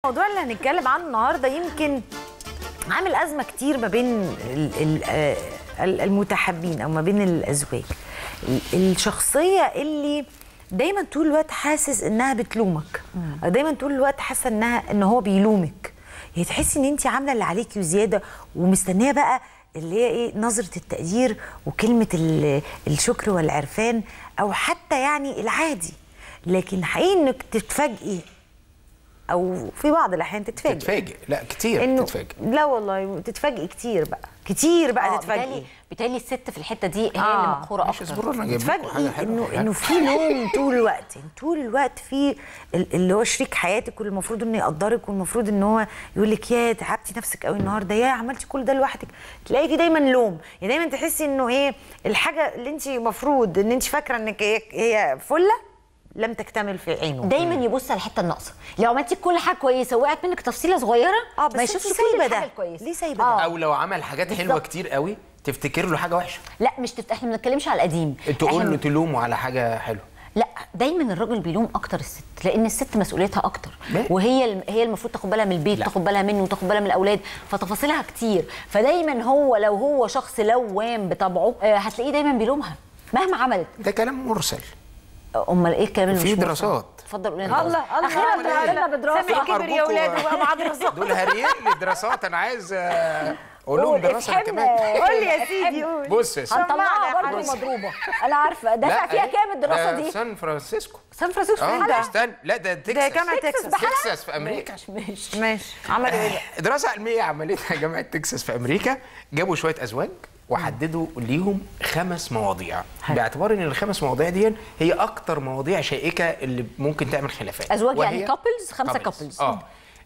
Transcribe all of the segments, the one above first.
الموضوع اللي هنتكلم عنه النهارده يمكن عامل ازمه كتير ما بين ال- ال- آه، ال- المتحابين او ما بين الازواج ال- الشخصيه اللي دايما طول الوقت حاسس انها بتلومك أو دايما طول الوقت حاسه انها ان هو بيلومك يعني تحسي ان انت عامله اللي عليكي وزياده ومستنيه بقى اللي هي ايه نظره التقدير وكلمه ال- الشكر والعرفان او حتى يعني العادي لكن حقيقي انك تتفاجئي او في بعض الاحيان تتفاجئ تتفاجئ لا كتير انه تتفاجئ لا والله تتفاجئي كتير بقى كتير بقى اه تتفاجئي بالتالي بالتالي الست في الحته دي هي آه. اللي مقهوره ماشي اكتر اصبروا انا جايب لكم حاجه تتفاجئي حلوه انه يعني. انه في لوم طول الوقت يعني طول الوقت في ال- اللي هو شريك حياتك واللي المفروض انه يقدرك والمفروض ان هو يقول لك يا تعبتي نفسك قوي النهارده يا عملتي كل ده لوحدك تلاقيكي دايما لوم يعني دايما تحسي انه ايه الحاجه اللي انت المفروض ان انت فاكره انك هي- هي فله لم تكتمل في عينه دايما يبص على الحته الناقصه لو عملتي كل حاجه كويسه وقعت منك تفصيله صغيره اه بس ما انت يشوفش كل سايبه الحاجه ده الكويسه ليه سايبه آه. ده او لو عمل حاجات حلوه بالظبط. كتير قوي تفتكر له حاجه وحشه لا مش تفت... احنا ما بنتكلمش على القديم تقول إحنا- له تلومه على حاجه حلوه لا دايما الراجل بيلوم اكتر الست لان الست مسؤوليتها اكتر لا. وهي الم- هي المفروض تاخد بالها من البيت لا. تاخد بالها منه وتاخد بالها من الاولاد فتفاصيلها كتير فدايما هو لو هو شخص لوام بطبعه آه، هتلاقيه دايما بيلومها مهما عملت ده كلام مرسل امال ايه الكلام اللي في مش مفهوم؟ دراسات. اتفضل قولي لنا الله الله اخيرا الله. طلعنا بدراسه سامع كبر يا أرجوكوا. ولاد وبقى مع دراسات دول هاريين لي دراسات انا عايز آه، اقول لهم قول، دراسه أنا افهمنا. كمان قول لي يا سيدي قول بص يا سيدي هنطلعها سمعنا يا برضه حبيبي. مضروبه انا عارفه دافع فيها أهي. كام الدراسه ده دي سان فرانسيسكو سان فرانسيسكو اه حلقة. استنى لا ده تكساس جامعة تكساس. بحالها؟ تكساس في امريكا ماشي ماشي عملوا ايه بقى؟ دراسة علمية عملتها جامعة تكساس في أمريكا جابوا شوية أزواج وحددوا ليهم خمس مواضيع باعتبار ان الخمس مواضيع دي هي اكتر مواضيع شائكه اللي ممكن تعمل خلافات أزواج يعني وهي- couples، خمسة couples. couples. اه آه،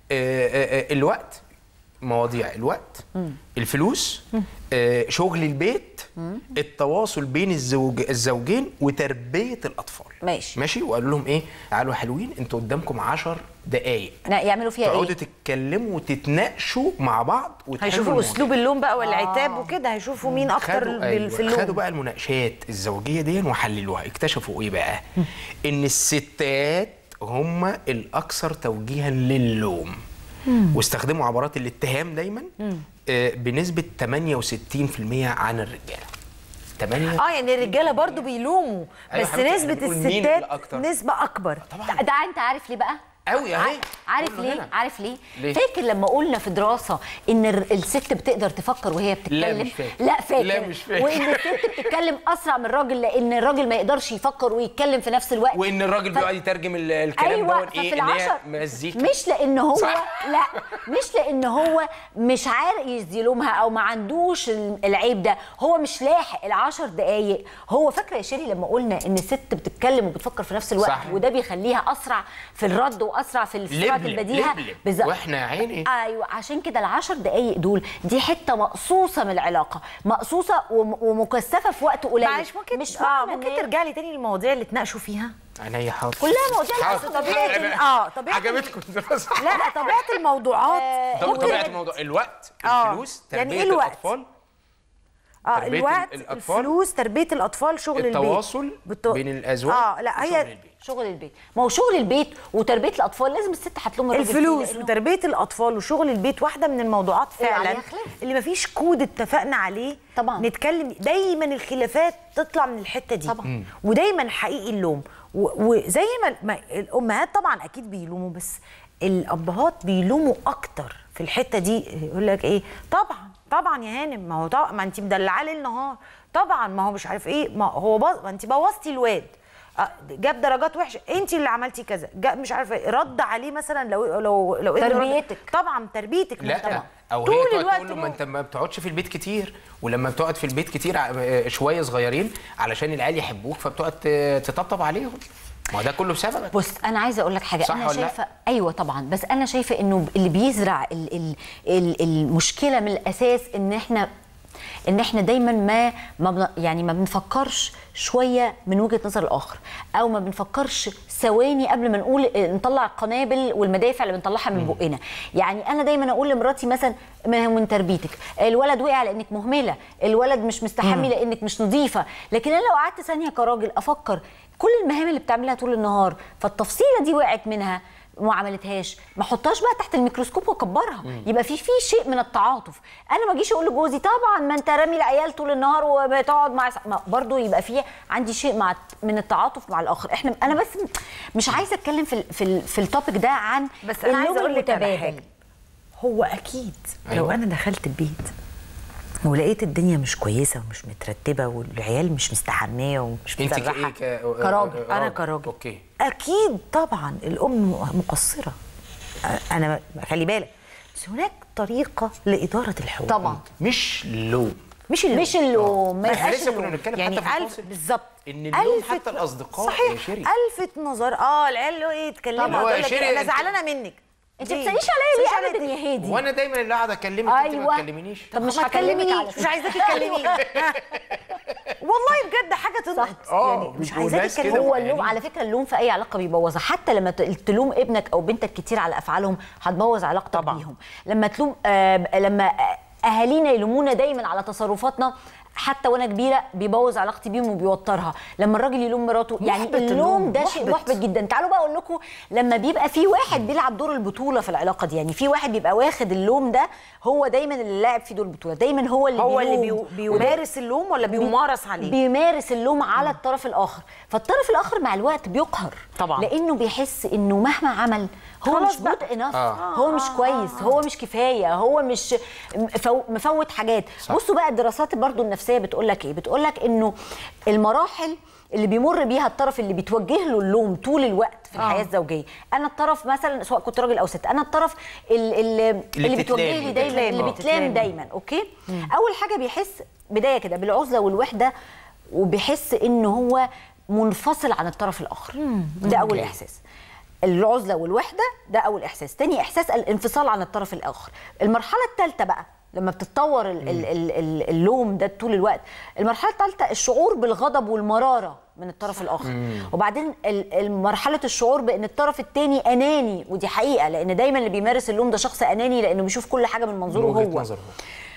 آه، آه، الوقت مواضيع الوقت الفلوس آه، شغل البيت التواصل بين الزوج الزوجين وتربيه الاطفال ماشي. ماشي وقالوا لهم ايه تعالوا يا حلوين انتوا قدامكم 10 دقائق لا، يعملوا فيها تقعدوا ايه تتكلموا وتتناقشوا مع بعض وتحلوا هيشوفوا المواضيع. اسلوب اللوم بقى والعتاب وكده هيشوفوا مين اكتر خدوا, بال- أيوة في اللوم خدوا بقى المناقشات الزوجيه دي وحللوها اكتشفوا ايه بقى ان الستات هم الاكثر توجيها للوم واستخدموا عبارات الاتهام دايما آه، بنسبه 68% عن الرجاله 8 اه يعني الرجاله برضو بيلوموا أيوة بس حبيبتي، نسبه هنقول مين الستات الأكتر؟ نسبه اكبر طبعا ده, ده انت عارف ليه بقى؟ أوي أهي. عارف كله ليه؟ هنا. عارف ليه؟ ليه؟ فاكر لما قلنا في دراسه ان الر- الست بتقدر تفكر وهي بتتكلم؟ لا، مش فاكر. لا فاكر لا، مش فاكر. وان الست بتتكلم اسرع من الراجل لان الراجل ما يقدرش يفكر ويتكلم في نفس الوقت وان الراجل ف- بيقعد يترجم ال- الكلام ايوه ده ففي ايه ان هي العشر مزيكا مش لان هو صح. لا مش لان هو مش عايز يلومها او ما عندوش ال- العيب ده هو مش لاحق العشر دقايق هو فاكره يا شيري لما قلنا ان الست بتتكلم وبتفكر في نفس الوقت صح. وده بيخليها اسرع في الرد واسرع في سرعه لبلب البديهه لبلب بالظبط. واحنا يا عيني ايوه عشان كده العشر دقايق دول دي حته مقصوصه من العلاقه مقصوصه وم- ومكثفه في وقت قليل معلش ممكن مش اه معنى ممكن إن هي- ترجع لي تاني للمواضيع اللي اتناقشوا فيها عينيا حاضر كلها مواضيع حاضر. للأسف طبيعة ال- اه طبيعة ال- عجبتكم الدراسه لا طبيعه الموضوعات طب ممكن- طبيعه الموضوع الوقت آه. الفلوس يعني تربيه إيه الوقت؟ الاطفال اه تربية الوقت الأطفال. الفلوس تربيه الاطفال شغل البيت التواصل بت- بين الازواج اه لا وشغل هي البيت. شغل البيت ما هو شغل البيت وتربيه الاطفال لازم الست هتلوم الراجل فيه الفلوس لأنه- وتربيه الاطفال وشغل البيت واحده من الموضوعات اللي فعلا عليها خلاف. اللي مفيش كود اتفقنا عليه طبعا. نتكلم دايما الخلافات تطلع من الحته دي طبعا. مم. ودايما حقيقي اللوم و- وزي ما, ما الامهات طبعا اكيد بيلوموا بس الابهات بيلوموا اكتر في الحته دي يقول لك ايه طبعا طبعا يا هانم ما هو طبعا ما انت مدلعاه ليل نهار طبعا ما هو مش عارف ايه ما هو باظ ما انت بوظتي الواد آه، جاب درجات وحشه انت اللي عملتي كذا جاب مش عارفه إيه، رد عليه مثلا لو لو لو ابنه رد- تربيتك. طبعا تربيتك ما لا طبعا او هي طول تقعد الوقت تقول له ما هو- انت ما بتقعدش في البيت كتير ولما بتقعد في البيت كتير ع- شويه صغيرين علشان العيال يحبوك فبتقعد ت- تطبطب عليهم ما هو ده كله بسببك بص انا عايزه اقول لك حاجه صح انا ولا لا؟ شايفه ايوه طبعا بس انا شايفه انه اللي بيزرع ال ال ال المشكله من الاساس ان احنا ان احنا دايما ما, ما بن يعني ما بنفكرش شويه من وجهه نظر الاخر او ما بنفكرش ثواني قبل ما نقول نطلع القنابل والمدافع اللي بنطلعها من بقنا يعني انا دايما اقول لمراتي مثلا ما هو من تربيتك الولد وقع لانك مهمله الولد مش مستحمي لانك مش نظيفه لكن انا لو قعدت ثانيه كراجل افكر كل المهام اللي بتعملها طول النهار فالتفصيله دي وقعت منها ما عملتهاش ما احطهاش بقى تحت الميكروسكوب واكبرها يبقى في في شيء من التعاطف انا ما اجيش اقول لجوزي طبعا ما انت رامي العيال طول النهار وبتقعد مع ما برضه يبقى في عندي شيء مع من التعاطف مع الاخر احنا انا بس مش عايزه اتكلم في ال في, ال في التوبيك ده عن بس انا عايزه اللوم اقول لك على المتبادل. حاجه هو اكيد أيوة. لو انا دخلت البيت ولقيت الدنيا مش كويسه ومش مترتبه والعيال مش مستحميه ومش انت متسرحه كايه ك- كراجل آه، انا كراجل اوكي اكيد طبعا الام مقصره انا خلي بالك بس هناك طريقه لاداره الحوار طبعا مش لوم مش اللي مش اللوم ما ما احنا يبقاش لسه كنا اللوم بنتكلم يعني حتى في ألف الفاصل بالظبط ان اللوم ألفت- حتى الاصدقاء يا صحيح شيري الفت نظر اه العيال له ايه يتكلموا طب هو تقول لك شيري إيه، انا أنت- زعلانه منك انت ليه؟ بتساليش عليا بتسأليش ليه ابدا يا هادي وانا دايما اللي قاعد اكلمك انت ما أيوة. تكلمنيش طب مش ما هكلمك على تكلمنيش مش عايزاكي تكلميني والله بجد حاجه تضحك آه، يعني مش بيبقوا عايزاكي ناس كده تكلميني هو اللوم على فكره اللوم في اي علاقه بيبوظها حتى لما ت- تلوم ابنك او بنتك كتير على افعالهم هتبوظ علاقتك طبعاً. بيهم لما تلوم آه لما اهالينا يلومونا دايما على تصرفاتنا حتى وانا كبيره بيبوظ علاقتي بيهم وبيوترها لما الراجل يلوم مراته يعني محبط اللوم اللوم، ده شيء محبط. محبط جدا تعالوا بقى اقول لكم لما بيبقى في واحد بيلعب دور البطوله في العلاقه دي يعني في واحد بيبقى واخد اللوم ده هو دايما اللي لاعب في دور البطوله دايما هو اللي هو اللي بيلوم. بيو- بيمارس اللوم ولا بيمارس عليه بيمارس اللوم على الطرف الاخر فالطرف الاخر مع الوقت بيقهر طبعاً. لانه بيحس انه مهما عمل هو خلاص مش بقى. جود انف آه. هو مش كويس هو مش كفايه هو مش مفو- مفوت حاجات صح. بصوا بقى الدراسات برضو النفسيه بتقول لك ايه بتقول لك انه المراحل اللي بيمر بيها الطرف اللي بيتوجه له اللوم طول الوقت في الحياه آه. الزوجيه انا الطرف مثلا سواء كنت راجل او ست انا الطرف اللي, اللي, اللي بيتوجه لي بتتلامي. دايما بتتلامي. اللي آه. بيتلام بتتلامي. دايما اوكي اول حاجه بيحس بدايه كده بالعزله والوحده وبيحس ان هو منفصل عن الطرف الاخر ده اول أوكي. احساس العزله والوحده ده اول احساس تاني احساس الانفصال عن الطرف الاخر المرحله الثالثه بقى لما بتتطور ال- ال- ال- ال- اللوم ده طول الوقت المرحله الثالثه الشعور بالغضب والمراره من الطرف الاخر وبعدين ال- ال- مرحله الشعور بان الطرف الثاني اناني ودي حقيقه لان دايما اللي بيمارس اللوم ده شخص اناني لانه بيشوف كل حاجه من منظوره من وجهة هو نظر هو.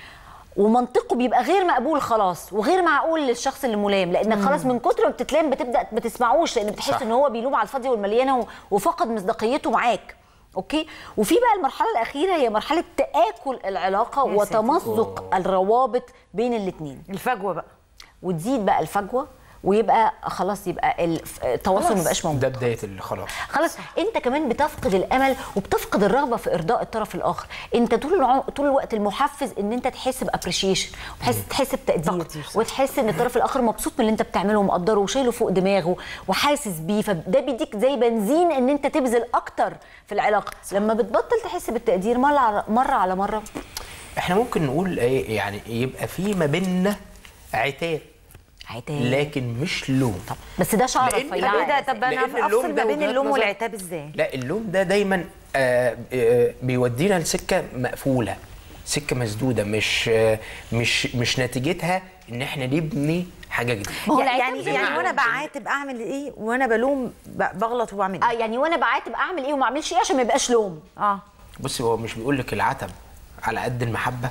ومنطقه بيبقى غير مقبول خلاص وغير معقول للشخص اللي ملام لانك خلاص من كتر ما بتتلام بتبدا ما تسمعوش لان بتحس صح. ان هو بيلوم على الفاضيه والمليانه و- وفقد مصداقيته معاك اوكي وفي بقى المرحله الاخيره هي مرحله تاكل العلاقه يا ساتر. وتمزق الروابط بين الاثنين الفجوه بقى وتزيد بقى الفجوه ويبقى خلاص يبقى الف- التواصل ما خلاص. بقاش موجود ده بدايه اللي خلاص خلاص انت كمان بتفقد الامل وبتفقد الرغبه في ارضاء الطرف الاخر انت طول الع... طول الوقت المحفز ان انت تحس بابريشيشن وتحس تحس بتقدير تقدير، صح. وتحس ان الطرف الاخر مبسوط من اللي انت بتعمله ومقدره وشايله فوق دماغه وحاسس بيه فده بيديك زي بنزين ان انت تبذل اكتر في العلاقه لما بتبطل تحس بالتقدير مره على مره على مره احنا ممكن نقول ايه يعني يبقى في ما بيننا عتاب عتاب لكن مش لوم بس ده شعر لأن- رفيع طب ايه ده طب لأن انا اللوم افصل ده ما بين وجهات اللوم نظر. والعتاب ازاي لا اللوم ده دايما آه آه بيودينا لسكه مقفوله سكه مسدوده مش آه مش مش نتيجتها ان احنا نبني حاجه جديده ما هو يعني العتاب يعني, زي يعني ما وانا عملت. بعاتب اعمل ايه وانا بلوم ب- بغلط وبعمل اه ايه يعني وانا بعاتب اعمل ايه وما اعملش ايه عشان ما يبقاش لوم اه بصي هو مش بيقول لك العتب على قد المحبه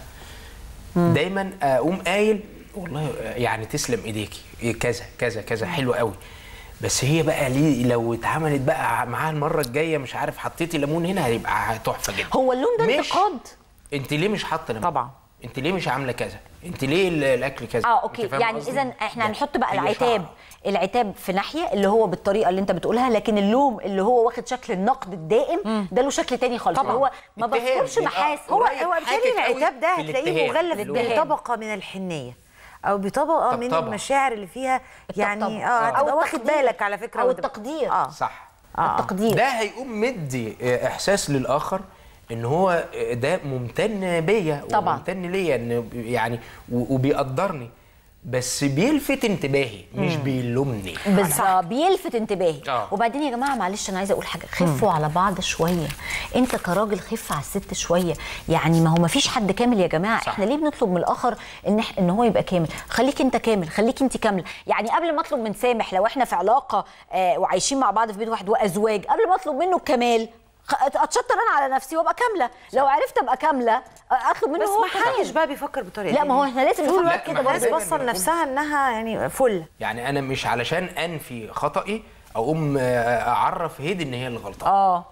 دايما اقوم قايل والله يعني تسلم ايديكي إيه كذا كذا كذا حلو قوي بس هي بقى ليه لو اتعملت بقى معاها المره الجايه مش عارف حطيتي ليمون هنا هيبقى تحفه جدا هو اللوم ده مش- انتقاد انت ليه مش حاطه ليمون طبعا. انت ليه مش عامله كذا انت ليه ال- الاكل كذا اه انت اوكي فاهمة يعني قصدي؟ اذا احنا ده هنحط بقى هي العتاب شعر. العتاب في ناحيه اللي هو بالطريقه اللي انت بتقولها لكن اللوم اللي هو واخد شكل النقد الدائم ده له شكل تاني خالص طبعاً. اللي هو ما اتهام، بذكرش يبقى محاسن هو قريب هو حاجة بالتالي قوي العتاب ده في هتلاقيه الاتهام. مغلف الاتهام. بطبقه من الحنيه او بطبقه من طبطبة. المشاعر اللي فيها يعني الطبطبة. اه أو هتبقى واخد التقدير. بالك على فكره أو وتبقى- التقدير. اه صح التقدير ده هيقوم مدي آه، احساس للاخر ان هو آه، ده ممتن بيا طبعاً. وممتن ليا ان يعني و- وبيقدرني بس بيلفت انتباهي مش بيلومني بالظبط بيلفت انتباهي آه. وبعدين يا جماعه معلش انا عايزه اقول حاجه خفوا على بعض شويه انت كراجل خف على الست شويه يعني ما هو ما فيش حد كامل يا جماعه صح. احنا ليه بنطلب من الاخر ان إح- ان هو يبقى كامل خليك انت كامل خليك انت كامله يعني قبل ما اطلب من سامح لو احنا في علاقه آه وعايشين مع بعض في بيت واحد وازواج قبل ما اطلب منه الكمال خ- اتشطر انا على نفسي وابقى كامله لو عرفت ابقى كامله آه، اطلب منه بس هو ما كمان. حدش بقى بيفكر بالطريقه لا دي. ما هو احنا لازم طول نفكر الوقت لا، كده ما الناس احنا باصه دايماً لنفسها انها يعني فل يعني انا مش علشان انفي خطأي اقوم آه، اعرف هيد ان هي اللي غلطانه اه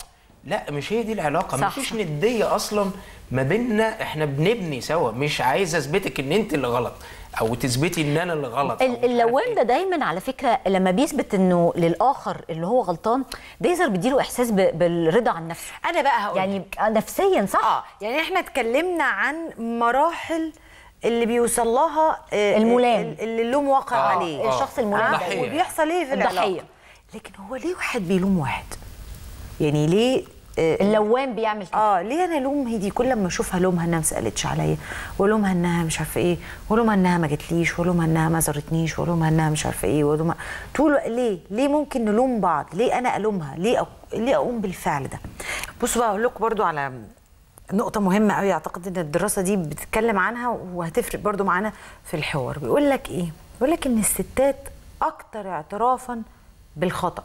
لا مش هي دي العلاقه صح، مفيش صح. نديه اصلا ما بيننا احنا بنبني سوا مش عايز اثبتك ان انت اللي غلط او تثبتي ان انا اللي غلط أو مش ال- عارف اللوام إيه. ده دايما على فكره لما بيثبت انه للاخر اللي هو غلطان ده يظهر بيديله احساس ب- بالرضا عن نفسه انا بقى هقول يعني نفسيا صح اه يعني احنا اتكلمنا عن مراحل اللي بيوصل لها آه، الملام. ال- اللي اللوم واقع آه، عليه آه. الشخص الملام ده. الضحية. وبيحصل ايه في الضحية. الضحيه لكن هو ليه واحد بيلوم واحد يعني ليه آه، اللوام بيعمل كده اه ليه انا الوم هدي كل لما اشوفها لومها انها ما سالتش عليا ولومها انها مش عارفه ايه ولومها انها ما جتليش ولومها انها ما زارتنيش ولومها انها مش عارفه ايه ولومها طول ليه ليه ممكن نلوم بعض ليه انا الومها ليه أ... ليه اقوم بالفعل ده بصوا بقى اقول لكم برضو على نقطة مهمة قوي اعتقد ان الدراسة دي بتتكلم عنها وهتفرق برضو معانا في الحوار بيقول لك ايه بيقول لك ان الستات اكتر اعترافا بالخطأ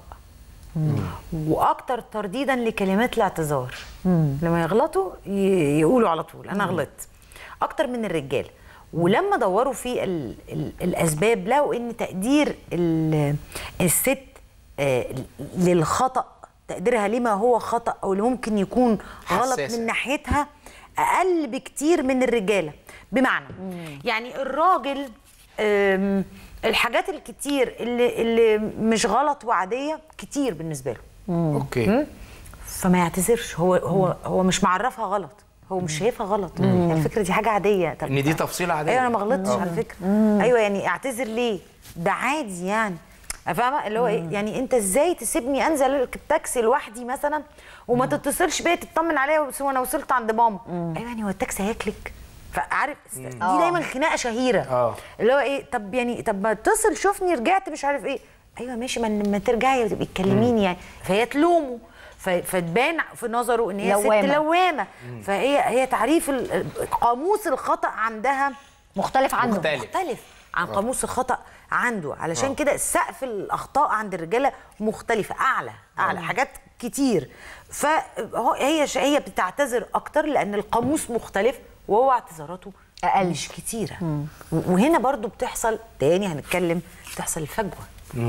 واكتر ترديدا لكلمات الاعتذار لما يغلطوا ي- يقولوا على طول انا غلطت اكتر من الرجال ولما دوروا في ال ال الاسباب لقوا ان تقدير ال- الست آه، للخطا تقديرها لما هو خطا او اللي ممكن يكون غلط حساسة. من ناحيتها اقل بكتير من الرجاله بمعنى يعني الراجل آم، الحاجات الكتير اللي اللي مش غلط وعاديه كتير بالنسبه له اوكي فما يعتذرش هو هو هو مش معرفها غلط هو مش شايفها غلط يعني الفكره دي حاجه عاديه طب ان دي تفصيله عاديه ايوه انا ما غلطتش على فكره ايوه يعني اعتذر ليه ده عادي يعني فاهمه اللي هو ايه يعني انت ازاي تسيبني انزل اركب تاكسي لوحدي مثلا وما تتصلش بيا تطمن عليا وس- وانا وصلت عند ماما ايوه يعني هو التاكسي هياكلك فعارف دي دايما خناقه شهيره آه. اللي هو ايه طب يعني طب ما اتصل شوفني رجعت مش عارف ايه ايوه ماشي ما لما ترجعي تبقي تكلميني يعني فهي تلومه ف- فتبان في نظره ان هي لوامة. ست لوامه فهي هي تعريف ال- قاموس الخطا عندها مختلف عنه مختلف. مختلف عن قاموس الخطا عنده علشان كده سقف الاخطاء عند الرجاله مختلفه اعلى اعلى حاجات كتير فهي هي بتعتذر اكتر لان القاموس مختلف وهو اعتذاراته أقل. مش كتيره وهنا برضو بتحصل تاني هنتكلم بتحصل الفجوه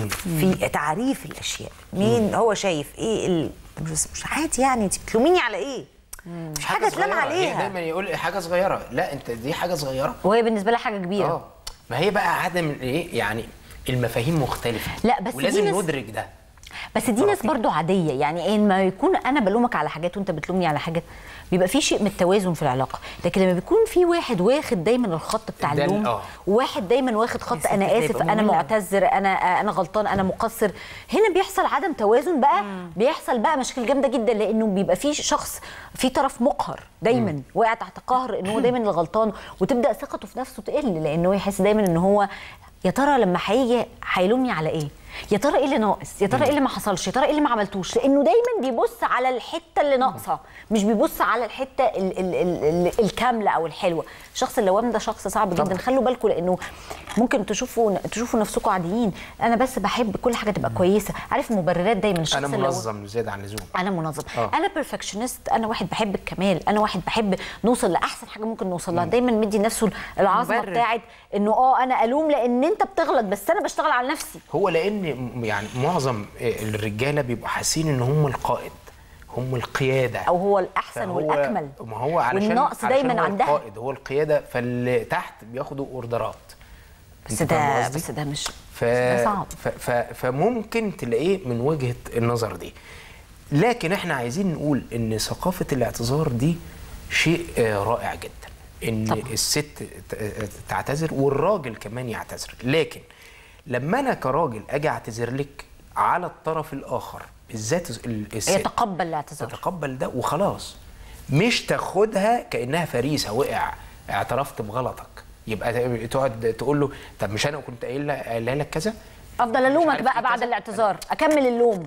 في تعريف الاشياء مين هو شايف ايه ال... مش مش عادي يعني انت بتلوميني على ايه مش حاجه تلام صغيرة. هي عليها دايما يقول حاجه صغيره لا انت دي حاجه صغيره وهي بالنسبه لها حاجه كبيره اه ما هي بقى عدم ايه يعني المفاهيم مختلفه لا، بس دي ولازم ناس- ندرك ده بس دي ناس برضو عاديه يعني إيه ما يكون انا بلومك على حاجات وانت بتلومني على حاجات بيبقى في شيء من التوازن في العلاقه لكن لما بيكون في واحد واخد دايما الخط بتاع ده ال- اللوم آه. وواحد دايما واخد خط ستي انا ده اسف يبقى انا ممل. معتذر انا انا غلطان انا مقصر هنا بيحصل عدم توازن بقى بيحصل بقى مشاكل جامده جدا لانه بيبقى في شخص في طرف مقهر دايما واقع تحت قهر ان هو دايما اللي غلطان وتبدا ثقته في نفسه تقل لانه هو يحس دايما ان هو يا ترى لما هيجي هيلومني على ايه يا ترى ايه اللي ناقص يا ترى ايه اللي ما حصلش يا ترى ايه اللي ما عملتوش لانه دايما بيبص على الحته اللي ناقصه مش بيبص على الحته ال ال ال ال الكامله او الحلوه الشخص اللوام ده شخص صعب جدا خلوا بالكم لانه ممكن تشوفوا تشوفوا نفسكم عاديين انا بس بحب كل حاجه تبقى كويسه عارف المبررات دايما الشخص انا اللوام- منظم زياده عن اللزوم انا منظم آه. انا بيرفكشنست انا واحد بحب الكمال انا واحد بحب نوصل لاحسن حاجه ممكن نوصل لها دايما مدي نفسه العظمه مبرر. بتاعت انه اه انا الوم لان انت بتغلط بس انا بشتغل على نفسي هو لان م- يعني معظم الرجاله بيبقوا حاسين ان هم القائد هم القياده او هو الاحسن فهو- والاكمل ما هو علشان والنقص علشان دايما هو عندها القائد هو القياده فاللي تحت بياخدوا اوردرات بس أنت فاهم ده قصدي؟ بس ده مش ف... ده صعب ف... ف... فممكن تلاقيه من وجهه النظر دي لكن احنا عايزين نقول ان ثقافه الاعتذار دي شيء آه، رائع جدا ان طبعا. الست ت- تعتذر والراجل كمان يعتذر لكن لما انا كراجل اجي اعتذر لك على الطرف الاخر بالذات ال- الست يتقبل الاعتذار تتقبل ده وخلاص مش تاخدها كانها فريسه وقع اعترفت بغلطك يبقى تقعد تقول له طب مش انا كنت قايل قايلها لك كذا افضل مش الومك عارف بقى إيه بعد كذا. الاعتذار اكمل اللوم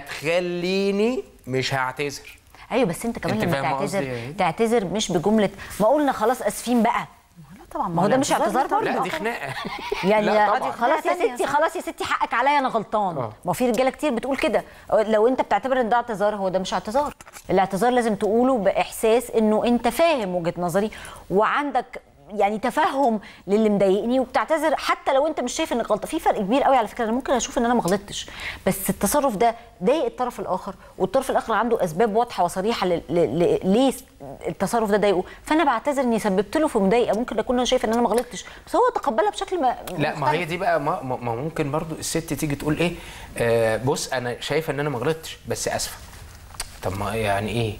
فهتخليني مش هعتذر ايوه بس انت كمان أنت لما فاهمة قصدي تعتذر إيه؟ تعتذر مش بجمله ما قلنا خلاص اسفين بقى لا طبعا ما هو ده مش اعتذار برضه لا آه دي طبعاً. خناقه يعني لا طبعا خلاص يا تانية، ستي صح. خلاص يا ستي حقك عليا انا غلطان آه. ما في رجاله كتير بتقول كده لو انت بتعتبر ان ده اعتذار هو ده مش اعتذار الاعتذار لازم تقوله باحساس انه انت فاهم وجهه نظري وعندك يعني تفهم للي مضايقني وبتعتذر حتى لو انت مش شايف انك غلطه في فرق كبير قوي على فكره انا ممكن اشوف ان انا ما غلطتش بس التصرف ده ضايق الطرف الاخر والطرف الاخر عنده اسباب واضحه وصريحه ل- ل- ل- ليه التصرف ده ضايقه فانا بعتذر اني سببت له في مضايقه ممكن اكون انا شايف ان انا ما غلطتش بس هو تقبلها بشكل ما لا ما مختلف. هي دي بقى ما, ما ما ممكن برضو الست تيجي تقول ايه آه بص انا شايفه ان انا ما غلطتش بس اسفه طب ما يعني ايه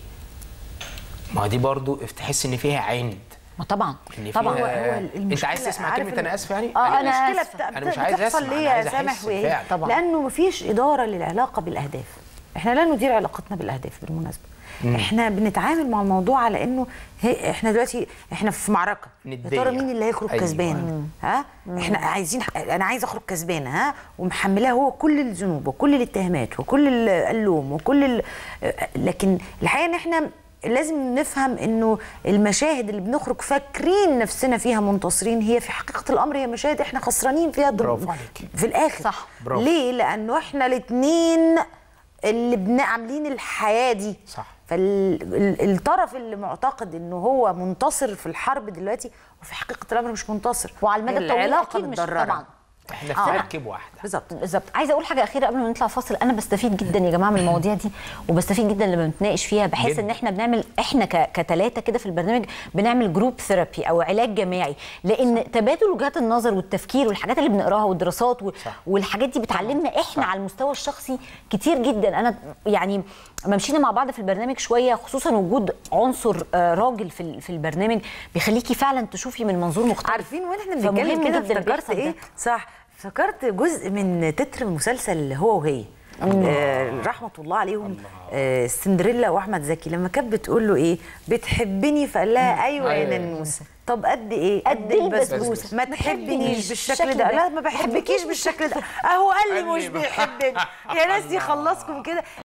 ما دي برضو تحس ان فيها عند ما طبعا ان طبعا فيها هو انت المشكلة عايز تسمع عارف كلمه ال- انا اسف يعني آه، أنا المشكله آسفة. بت- أنا مش عايز بتحصل أسمع، ليه أنا يا عايز أحس سامح وايه بالفعل. طبعاً. لانه مفيش اداره للعلاقه بالاهداف احنا لا ندير علاقتنا بالاهداف بالمناسبه احنا بنتعامل مع الموضوع على انه هي احنا دلوقتي احنا في معركه يا ندية. ترى مين اللي هيخرج أيوة. كسبان ها احنا عايزين انا عايز اخرج كسبانه ها ومحملاه هو كل الذنوب وكل الاتهامات وكل ال- اللوم وكل ال... لكن الحقيقه ان احنا لازم نفهم انه المشاهد اللي بنخرج فاكرين نفسنا فيها منتصرين هي في حقيقه الامر هي مشاهد احنا خسرانين فيها ضد- برافو عليك. في الاخر صح. برافو. ليه لانه احنا الاثنين اللي بن عاملين الحياه دي صح. فالطرف اللي معتقد انه هو منتصر في الحرب دلوقتي وفي حقيقه الامر مش منتصر وعلى المدى الطويل العلاقه اكيد مش متضررة. طبعا احنا آه. في مركب واحده بالظبط بالظبط عايزه اقول حاجه اخيره قبل ما نطلع فاصل انا بستفيد جدا يا جماعه من المواضيع دي وبستفيد جدا لما بنتناقش فيها بحس جداً. ان احنا بنعمل احنا كثلاثه كده في البرنامج بنعمل جروب ثيرابي او علاج جماعي لان تبادل وجهات النظر والتفكير والحاجات اللي بنقراها والدراسات و... صح. والحاجات دي بتعلمنا احنا على المستوى الشخصي كتير جدا انا يعني ما مشينا مع بعض في البرنامج شويه خصوصا وجود عنصر آه، راجل في ال- في البرنامج بيخليكي فعلا تشوفي من منظور مختلف عارفين واحنا فمهم بنتكلم كده جداً افتكرت بيحصل ايه ده. صح افتكرت جزء من تتر مسلسل هو وهي آه رحمه الله عليهم آه سندريلا واحمد زكي لما كانت بتقول له ايه بتحبني فقال لها ايوه يا أيوة. ننوسه طب قد ايه قد البسبوسة. ما ما تحبنيش تحبنيش بالشكل بالشكل ده ده. لا ما بحبكيش بالشكل ده اهو قال لي قال لي مش ما- بيحبني يا ناس دي خلصكم كده